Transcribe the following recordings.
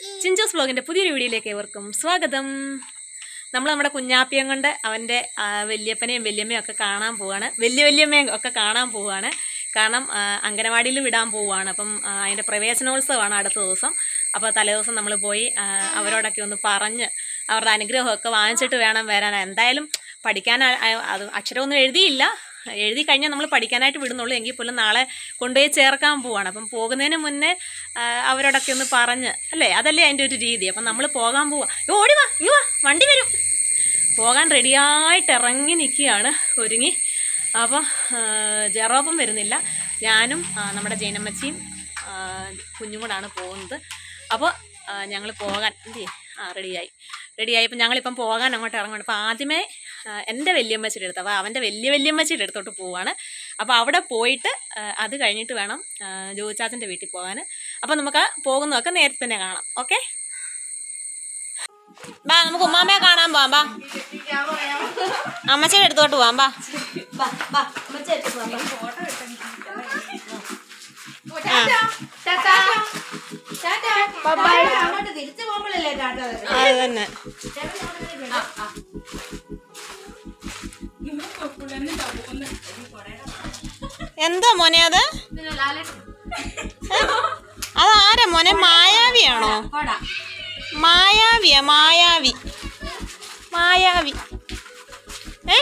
ചിഞ്ചോസ് വ്ലോഗിൻ്റെ പുതിയൊരു വീഡിയോയിലേക്ക് ഏവർക്കും സ്വാഗതം നമ്മൾ നമ്മുടെ കുഞ്ഞാപ്പിയം കൊണ്ട് അവൻ്റെ ആ, വല്യപ്പനെയും വല്യമ്മയും ഒക്കെ കാണാൻ പോവാണ് വലിയ വല്യമ്മയും ഒക്കെ കാണാൻ പോവാണ് കാരണം ആ, അംഗനവാടിയിൽ വിടാൻ പോവുകയാണ് അപ്പം ആ, അതിൻ്റെ പ്രവേശനോത്സവമാണ് അടുത്ത ദിവസം അപ്പോൾ തലേദിവസം നമ്മൾ പോയി ആ, അവരോടൊക്കെ ഒന്ന് പറഞ്ഞ് അവരുടെ അനുഗ്രഹമൊക്കെ വാങ്ങിച്ചിട്ട് വേണം വരാൻ എന്തായാലും പഠിക്കാൻ ആ- ആ- അത് അക്ഷരമൊന്നും എഴുതിയില്ല എഴുതി കഴിഞ്ഞാൽ നമ്മൾ പഠിക്കാനായിട്ട് വിടുന്നുള്ളൂ എങ്കിൽ പോലും നാളെ കൊണ്ടുപോയി ചേർക്കാൻ പോവാണ് അപ്പം പോകുന്നതിന് മുന്നേ ആ, അവരോടൊക്കെ ഒന്ന് പറഞ്ഞ് അല്ലേ അതല്ലേ അതിൻ്റെ ഒരു രീതി അപ്പം നമ്മൾ പോകാൻ പോവാ "ഏ, ഓടി വാ ഇങ്ങ് വാ വണ്ടി വരും പോകാൻ റെഡിയായിട്ട് ഇറങ്ങി നിൽക്കുകയാണ് ഒരുങ്ങി അപ്പോൾ ജെറോപ്പം വരുന്നില്ല ഞാനും ആ, നമ്മുടെ ജൈനമ്മച്ചിയും ആ, കുഞ്ഞും കൂടാണ് പോകുന്നത് അപ്പോൾ ഞങ്ങൾ പോകാൻ എന്ത് ആ റെഡിയായി റെഡിയായി അപ്പം ഞങ്ങളിപ്പം പോകാൻ അങ്ങോട്ട് ഇറങ്ങുകയാണ് അപ്പോൾ ആദ്യമേ ആ, എൻ്റെ വല്യമ്മച്ചിയുടെ അടുത്ത് അപ്പോൾ അവൻ്റെ വലിയ വല്യമ്മച്ചിയുടെ അടുത്തോട്ട് പോവാണ് അപ്പോൾ അവിടെ പോയിട്ട് ആ, അത് കഴിഞ്ഞിട്ട് വേണം ജോചാച്ചൻ്റെ വീട്ടിൽ പോകാൻ അപ്പോൾ നമുക്ക് പോകുന്നതൊക്കെ നേരത്തെ തന്നെ കാണാം ഓക്കെ ബാ നമുക്ക് ഉമ്മാമ്മയെ കാണാൻ പോവാം ബാ അമ്മച്ചിയുടെ അടുത്തോട്ട് പോവാം ബാ തിരിച്ചു പോകുമ്പോഴല്ലേ ടാറ്റ അത് തന്നെ എന്താ മോനെ അത് അത് ആരാ മോനെ മായാവിയാണോ മായാവിയാ മായാവി മായാവി ഏ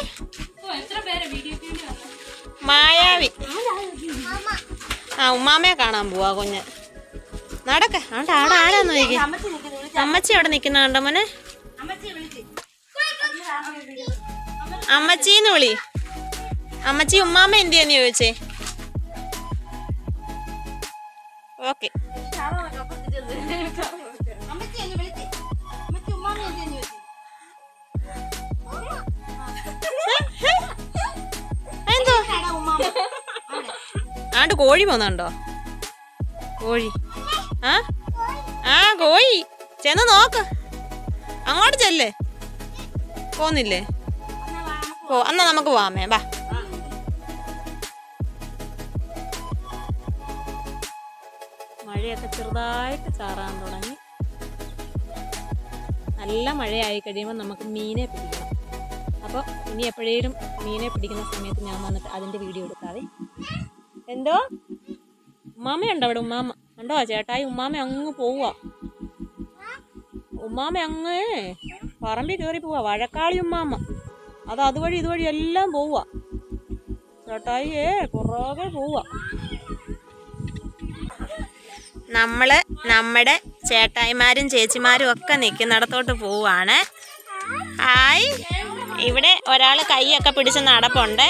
മായാവി ആ ഉമ്മാമ്മയെ കാണാൻ പോവാ കുഞ്ഞ് നടക്ക ആണ്ട് ആടെ ആരാന്ന് നോക്കി അമ്മച്ചി അവിടെ നിക്കുന്ന കണ്ടോ മോനെ അമ്മച്ചീന്ന് വിളി അമ്മച്ചി ഉമ്മാമ്മ എന്തിയാന്ന് ചോദിച്ചേ ഓക്കെ അമ്മച്ചി എന്നെ വിളിച്ച് അമ്മച്ചി ഉമ്മാമ എന്തെന്ന് ചോദിച്ചു എന്തോ ആടാ ഉമ്മാമ ആണ്ട് കോഴി പോന്നുണ്ടോ കോഴി ആ ആ കോഴി ചെന്ന് നോക്ക് അങ്ങോട്ട് ചെല്ലേ പോന്നില്ലേ പോ എന്നാ നമുക്ക് പോവാമേ ബാ മഴയൊക്കെ ചെറുതായിട്ട് ചാറാൻ തുടങ്ങി നല്ല മഴയായി കഴിയുമ്പോൾ നമുക്ക് മീനെ പിടിക്കണം അപ്പോൾ ഇനി എപ്പോഴേലും മീനെ പിടിക്കുന്ന സമയത്ത് ഞാൻ വന്നിട്ട് അതിൻ്റെ വീഡിയോ എടുക്കാവേ എന്തോ ഉമ്മാമയുണ്ടോ അവിടെ ഉമ്മാമ ഉണ്ടോ ചേട്ടായി ഉമ്മാമ അങ്ങ് പോവുക ഉമ്മാമ അങ്ങ് പറമ്പിൽ കയറി പോവാ വഴക്കാളി ഉമ്മാമ അത് അതുവഴി ഇതുവഴി എല്ലാം പോവുക ചേട്ടായിയേ പുറകെ പോവുക നമ്മള് നമ്മുടെ ചേട്ടായിമാരും ചേച്ചിമാരും ഒക്കെ നിൽക്കുന്നിടത്തോട്ട് പോവാണ് ഹായ് ഇവിടെ ഒരാൾ കൈയൊക്കെ പിടിച്ച് നടപ്പുണ്ട്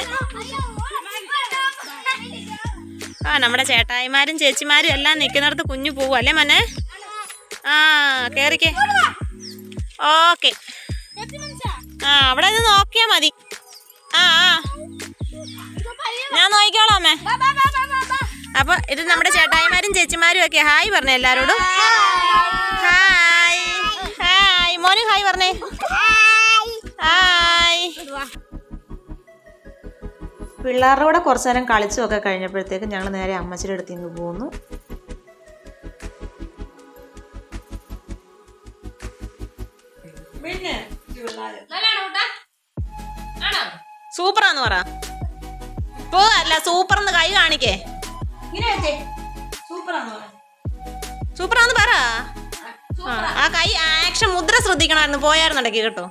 ആ നമ്മുടെ ചേട്ടായിമാരും ചേച്ചിമാരും എല്ലാം നിൽക്കുന്നിടത്ത് കുഞ്ഞു പോവും അല്ലേ മോനെ ആ കേറിക്കേ ഓക്കെ ആ അവിടെ നിന്ന് നോക്കിയാ മതി ആ ആ ഞാൻ നോക്കിക്കോളാം അമ്മേ അപ്പൊ ഇത് നമ്മുടെ ചേട്ടായിമാരും ചേച്ചിമാരും ഒക്കെ ഹായ് പറഞ്ഞേ എല്ലാരോടും ഹായ് ഹായ് മോനും ഹായ് പറഞ്ഞേ ഹായ് പിള്ളേരുടെ കൂടെ കുറച്ചു നേരം കളിച്ചുമൊക്കെ കഴിഞ്ഞപ്പോഴത്തേക്ക് ഞങ്ങൾ നേരെ അമ്മച്ചിയുടെ അടുത്ത് നിന്ന് പോന്നു സൂപ്പറാന്ന് പറ പോ അല്ല സൂപ്പർ എന്ന് കൈ കാണിക്കേ ഇങ്ങനെ വെച്ചേ സൂപ്പറാണോ സൂപ്പറാന്ന് പറ ആ, ആ കൈ ആക്ഷൻ മുദ്ര ശ്രദ്ധിക്കണമായിരുന്നു പോയായിരുന്നു ഇടയ്ക്ക് കേട്ടോ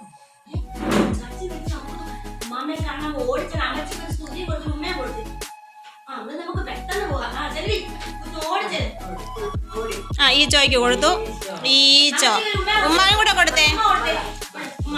ഉമ്മാമയെ കാണാൻ ഓടിച്ചാൽ അമ്മച്ചിക്ക് ഒരു സ്തുതി കൊടുത്ത് ഉമ്മയെ കൊടുത്ത് ആ അത് നമുക്ക് പെട്ടെന്ന് പോകാം ആ ചെല്ലി ഓടിച്ചേ ആ ഈ ചോയ്ക്ക് കൊടുത്തു ഈ ചോ ഉമ്മാനും കൂടെ കൊടുത്തേ ഉമ്മ കൊടുത്തേ ഉമ്മ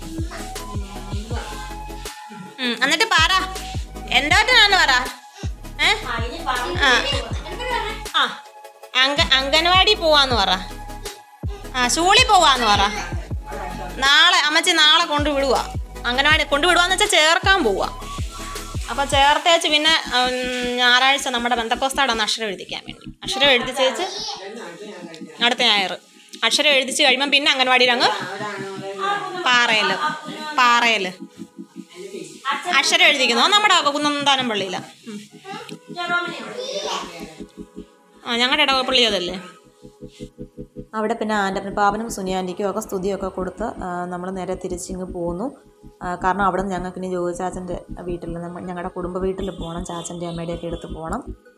ഉം, എന്നിട്ട് പറ എന്തോട്ടാന്ന് പറ ഏ ആ ഇനി പറഞ്ഞു ആ. എന്തിനാ ആ അങ്ക അംഗനവാടി പോവാന്ന് പറ ആ സ്കൂളിൽ പോവാന്ന് പറ നാളെ അമ്മച്ചി നാളെ കൊണ്ടുവിടുക അംഗനവാടി കൊണ്ടുവിടുവാന്ന് വെച്ചാൽ ചേർക്കാൻ പോവുക അപ്പോൾ ചേർത്തേച്ച് പിന്നെ ഉം, ഞായറാഴ്ച നമ്മുടെ ബന്ധക്കോസ്താടാണ് അക്ഷരം എഴുതിക്കാൻ വേണ്ടി അക്ഷരം എഴുതിച്ചേച്ച് അടുത്ത ഞായർ അക്ഷരം എഴുതിച്ച് കഴിയുമ്പം പിന്നെ അംഗനവാടിയിൽ അങ്ങ് പാറയിൽ പാറയിൽ അക്ഷരം എഴുതിക്കുന്നു നമ്മുടെ കുന്നന്താനം പള്ളിയിലാണ് ജെറോമിനെ ആ ഞങ്ങളുടെ ഇടവപ്പള്ളി അതല്ലേ അവിടെ പിന്നെ ആൻ്റപ്പൻ പാവനും സുനിയാൻറ്റിക്കും ഒക്കെ സ്തുതിയൊക്കെ കൊടുത്ത് നമ്മൾ നേരെ തിരിച്ചിങ്ങ് പോന്നു ആ, കാരണം അവിടെ നിന്ന് ഞങ്ങൾക്ക് ഇനി ജോജി ചാച്ചൻ്റെ വീട്ടിൽ നമ്മൾ ഞങ്ങളുടെ കുടുംബ വീട്ടിൽ പോകണം ചാച്ചൻ്റെ അമ്മയുടെയൊക്കെ അടുത്ത് പോകണം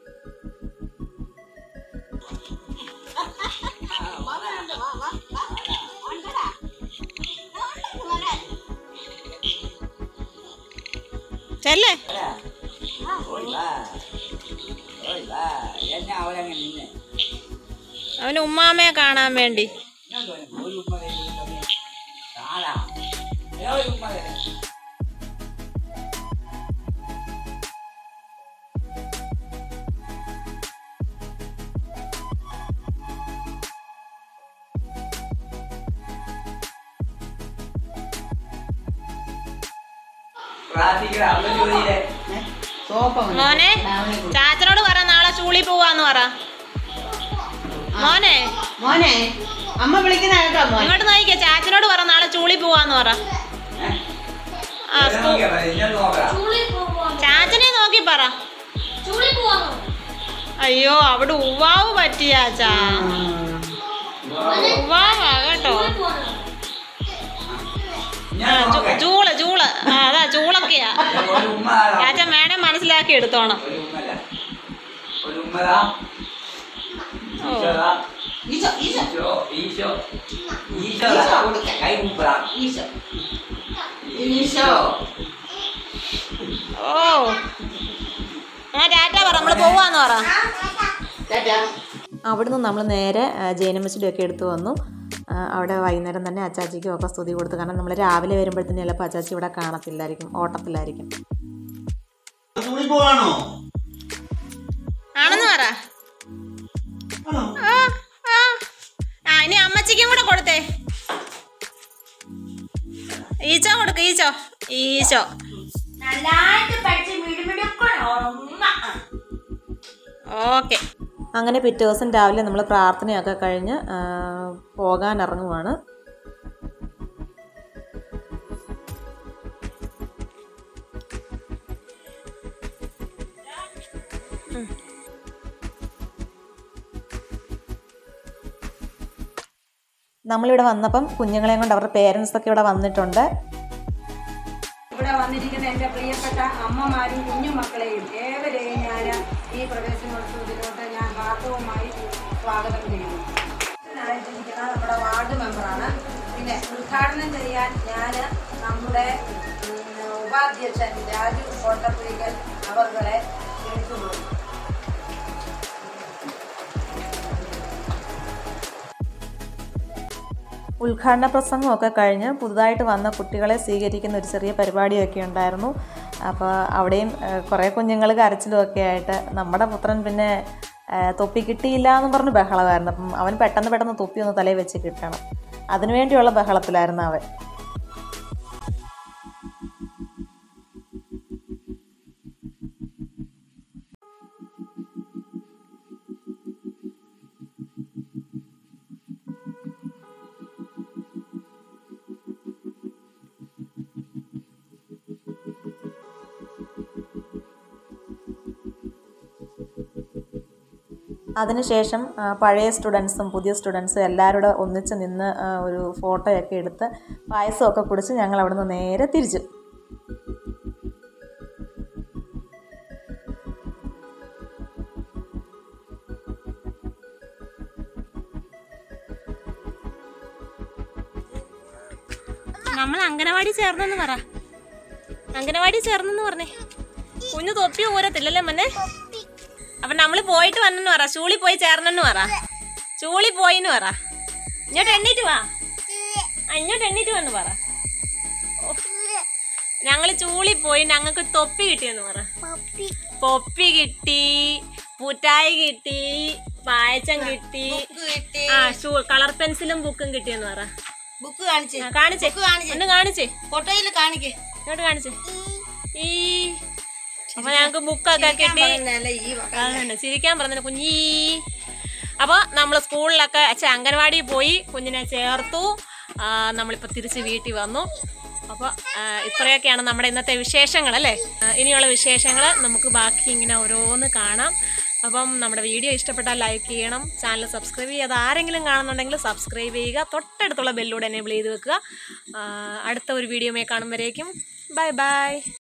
ചെല്ലേ എന്നെ അവരങ്ങ് നിന്നെ അവന് ഉമ്മാമ്മയെ കാണാൻ വേണ്ടി ഒരു ഉമ്മ തരുന്നത് കാണാ ഒരു ഉമ്മ തരാം പ്രാർത്ഥിക്കുക അവൻ ജോലിയിലെ മോനെ ചാച്ചനോട് പറ നാളെ ചൂളി പോവാന്ന് പറ മോനെ മോനെ അമ്മ വിളിക്കുന്ന കേട്ടോ മോൻ ഇങ്ങോട്ട് നോക്കിക്കേ ചാച്ചനോട് പറ നാളെ ചൂളി പോവാന്ന് പറ ആ സ്കൂ ഇന്നോട്ട് നോക്കാം ചൂളി പോവാ ചാച്ചനെ നോക്കി പറ ചൂളി പോവാന്നോ അയ്യോ അവിടെ ഉവാവ് പറ്റിയാച്ചാ ഉവാവാ കേട്ടോ ചൂളി പോവാന്നോ ആ, ഞാൻ ചൂ- നോക്കാം ചൂള ചൂള ആ, അതാ ചൂളൊക്കെയാ ഒരു ഉമ്മ തരാം. ചാച്ചൻ വേണേ മനസ്സിലാക്കി എടുത്തോണം ഒരു ഉമ്മല ഒരു ഉമ്മതാ ഓ. ഈശോതാ ഈശോ ഈശോ ഈശോ ഈശോ ഈശോ ഈശോ കൊടുക്ക. കൈ മുപ്പതാ ഈശോ ഈശോ ഓ ആ ടാറ്റ പറ നമ്മള് പോവാന്ന് പറ ടാറ്റാ അവിടുന്ന് നമ്മൾ നേരെ ജൈനമ്മച്ചിയുടെ ഒക്കെ എടുത്തു വന്നു ആ, അവിടെ വൈകുന്നേരം തന്നെ അച്ചാച്ചിക്കും ഒക്കെ സ്തുതി കൊടുത്തു കാരണം നമ്മൾ രാവിലെ വരുമ്പോഴത്തേനും ചിലപ്പോൾ അച്ചാച്ചി ഇവിടെ കാണത്തില്ലായിരിക്കും ഓട്ടത്തിലായിരിക്കും സ്കൂളിൽ പോവാണോ ആണെന്ന് പറ ആണോ ആ, ആ. ആ ഇനി അമ്മച്ചിക്കും കൂടെ കൊടുത്തേ ഈച്ചോ കൊടുക്ക് ഈച്ചോ ഈച്ചോ നല്ലതായിട്ട് പഠിച്ച് മിടുമിടുക്കണം ഉമ്മ ഓക്കെ അങ്ങനെ പിറ്റേ ദിവസം രാവിലെ നമ്മൾ പ്രാർത്ഥനയൊക്കെ കഴിഞ്ഞ് ആ, പോകാൻ ഇറങ്ങുവാണ് നമ്മളിവിടെ വന്നപ്പം കുഞ്ഞുങ്ങളെയും കൊണ്ട് അവരുടെ പേരൻസ് ഒക്കെ ഇവിടെ വന്നിട്ടുണ്ട് ഇവിടെ വന്നിരിക്കുന്ന എൻ്റെ പ്രിയപ്പെട്ട അമ്മമാരും കുഞ്ഞുമക്കളെയും ഏവരെയും ഞാൻ ഈ പ്രവേശനോത്സവത്തിലോട്ട് ഞാൻ ഹാർദവുമായി സ്വാഗതം ചെയ്യുന്നു ആയിട്ടിരിക്കുന്ന നമ്മുടെ വാർഡ് മെമ്പറാണ് പിന്നെ ഉദ്ഘാടനം ചെയ്യാൻ ഞാൻ നമ്മുടെ ഉം, ഉപാധ്യക്ഷൻ രാജു കോട്ടപ്പുരിക്കൽ അവർകളെ ക്ഷണിച്ചുകൊള്ളുന്നു ഉദ്ഘാടന പ്രസംഗമൊക്കെ കഴിഞ്ഞ് പുതുതായിട്ട് വന്ന കുട്ടികളെ സ്വീകരിക്കുന്ന ഒരു ചെറിയ പരിപാടിയൊക്കെ ഉണ്ടായിരുന്നു അപ്പോൾ അവിടെയും ഏഹ്, കുറേ കുഞ്ഞുങ്ങൾ കരച്ചിലും ഒക്കെ ആയിട്ട് നമ്മുടെ പുത്രൻ പിന്നെ ഏഹ്, തൊപ്പി കിട്ടിയില്ല എന്ന് പറഞ്ഞ് ബഹളമായിരുന്നു അപ്പം അവൻ പെട്ടെന്ന് പെട്ടെന്ന് തൊപ്പി ഒന്ന് തലയിൽ വെച്ച് കിട്ടണം അതിനുവേണ്ടിയുള്ള ബഹളത്തിലായിരുന്നു അവൻ അതിനുശേഷം ആ, പഴയ സ്റ്റുഡൻസും പുതിയ സ്റ്റുഡൻസും എല്ലാവരും കൂടെ ഒന്നിച്ച് നിന്ന് ആ, ഒരു ഫോട്ടോയൊക്കെ എടുത്ത് പായസമൊക്കെ കുടിച്ച് ഞങ്ങൾ അവിടുന്ന് നേരെ തിരിച്ചു നമ്മൾ അങ്കനവാടി ചേർന്നെന്ന് പറ അങ്കനവാടി ചേർന്നെന്ന് പറഞ്ഞേ കുഞ്ഞു തൊപ്പി ഊരത്തില്ലല്ലേ മന്നെ അപ്പൊ നമ്മള് പോയിട്ട് വന്നെന്ന് പറ ചൂളി പോയി ചേർന്നെന്ന് പറ ചൂളി പോയിന്ന് പറ ഇങ്ങോട്ട് എണ്ണീറ്റ് വാ ആ, ഇങ്ങോട്ട് എണ്ണീറ്റ് വന്ന് പറ ഓ. ഞങ്ങള് ചൂളി പോയി ഞങ്ങൾക്ക് തൊപ്പി കിട്ടിയെന്ന് പറ പൊപ്പി കിട്ടി പുറ്റായി കിട്ടി പായസം കിട്ടി ആ കളർ പെൻസിലും ബുക്കും കിട്ടിയെന്ന് പറ ബുക്ക് കാണിച്ചേ ആ, കാണിച്ചേ ബുക്ക് കാണിച്ചേ. ഒന്ന് കാണിച്ചേ ഫോട്ടോയിൽ കാണിക്കേ ഇങ്ങോട്ട് കാണിച്ചേ ഈ അപ്പൊ ഞങ്ങക്ക് ബുക്കൊക്കെ കിട്ടി പറഞ്ഞല്ലേ ഈ വക. അതുണ്ട് ചിരിക്കാൻ പറഞ്ഞ കുഞ്ഞീ അപ്പോൾ നമ്മൾ സ്കൂളിലൊക്കെ ഛെ, അംഗൻവാടിയിൽ പോയി കുഞ്ഞിനെ ചേർത്തു ആ, നമ്മളിപ്പോൾ തിരിച്ച് വീട്ടിൽ വന്നു അപ്പോൾ ഇത്രയൊക്കെയാണ് നമ്മുടെ ഇന്നത്തെ വിശേഷങ്ങൾ അല്ലേ ആ, ഇനിയുള്ള വിശേഷങ്ങൾ നമുക്ക് ബാക്കി ഇങ്ങനെ ഓരോന്ന് കാണാം അപ്പം നമ്മുടെ വീഡിയോ ഇഷ്ടപ്പെട്ടാൽ ലൈക്ക് ചെയ്യണം ചാനൽ സബ്സ്ക്രൈബ് ചെയ്യാതെ ആരെങ്കിലും കാണുന്നുണ്ടെങ്കിൽ സബ്സ്ക്രൈബ് ചെയ്യുക തൊട്ടടുത്തുള്ള ബെല്ലൂടെ എനേബിൾ ചെയ്ത് വെക്കുക ആ, അടുത്ത ഒരു വീഡിയോമേ കാണുമ്പോഴേക്കും ബൈ ബൈ